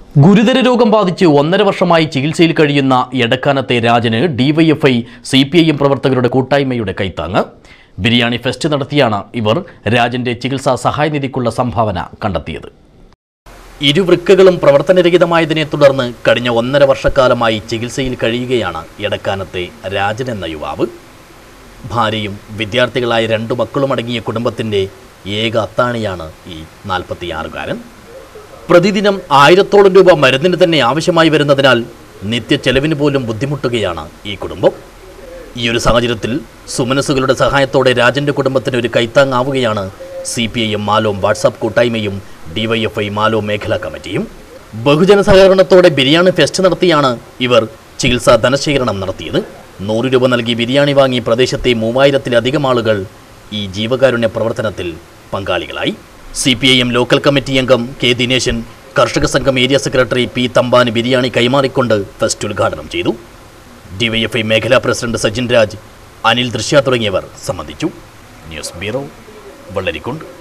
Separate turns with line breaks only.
ഗുരുതര രോഗം ബാധിച്ച് ഒന്നര വർഷമായി ചികിത്സയിൽ കഴിയുന്ന എടക്കാനത്തെ രാജന് DYFI C P I M പ്രവർത്തകരുടെ കൂട്ടായ്മയുടെ കൈത്താങ്ങ് ബിരിയാണി ഫെസ്റ്റ് നടത്തിയാണ് ഇവർ രാജന്റെ ചികിത്സാ സഹായനിധിക്കുള്ള സംഭാവന കണ്ടെത്തിയത് ഇരുവൃക്കകളും പ്രവർത്തനരഹിതമായതിനെ തുടർന്ന് കഴിഞ്ഞ ഒന്നര വർഷക്കാലമായി ചികിത്സയിൽ കഴിയുകയാണ് എടക്കാനത്തെ രാജൻ എന്ന യുവാവ് ഭാര്യയും വിദ്യാർത്ഥികളായ രണ്ടു മക്കളുമടങ്ങിയ കുടുംബത്തിൻ്റെ ഏക അത്താണിയാണ് ഈ നാൽപ്പത്തിയാറുകാരൻ പ്രതിദിനം ആയിരത്തോളം രൂപ മരുന്നിന് തന്നെ ആവശ്യമായി വരുന്നതിനാൽ നിത്യ ചെലവിന് പോലും ബുദ്ധിമുട്ടുകയാണ് ഈ കുടുംബം ഈ ഒരു സാഹചര്യത്തിൽ സുമനസുകളുടെ സഹായത്തോടെ രാജന്റെ കുടുംബത്തിന് ഒരു കൈത്താങ്ങാവുകയാണ് C P I M Malom WhatsApp കൂട്ടായ്മയും ഡിവൈഎഫ്ഐ മാലോം മേഖലാ കമ്മിറ്റിയും ബഹുജന സഹകരണത്തോടെ ബിരിയാണി ഫെസ്റ്റ് നടത്തിയാണ് ഇവർ ചികിത്സാ ധനശേഖരണം നടത്തിയത് നൂറ് രൂപ നൽകി ബിരിയാണി വാങ്ങി പ്രദേശത്തെ മൂവായിരത്തിലധികം ആളുകൾ ഈ ജീവകാരുണ്യ പ്രവർത്തനത്തിൽ പങ്കാളികളായി C P I M local committee അംഗം കെ ദിനേശൻ കർഷക സംഘം ഏരിയ സെക്രട്ടറി പി തമ്പാന് ബിരിയാണി കൈമാറിക്കൊണ്ട് ഫെസ്റ്റ് ഉദ്ഘാടനം ചെയ്തു ഡിവൈഎഫ്ഐ മേഖലാ പ്രസിഡന്റ് സജിൻ രാജ് അനിൽ ദൃശ്യ തുടങ്ങിയവർ സംബന്ധിച്ചു ന്യൂസ് ബ്യൂറോ വെള്ളരിക്കുണ്ട്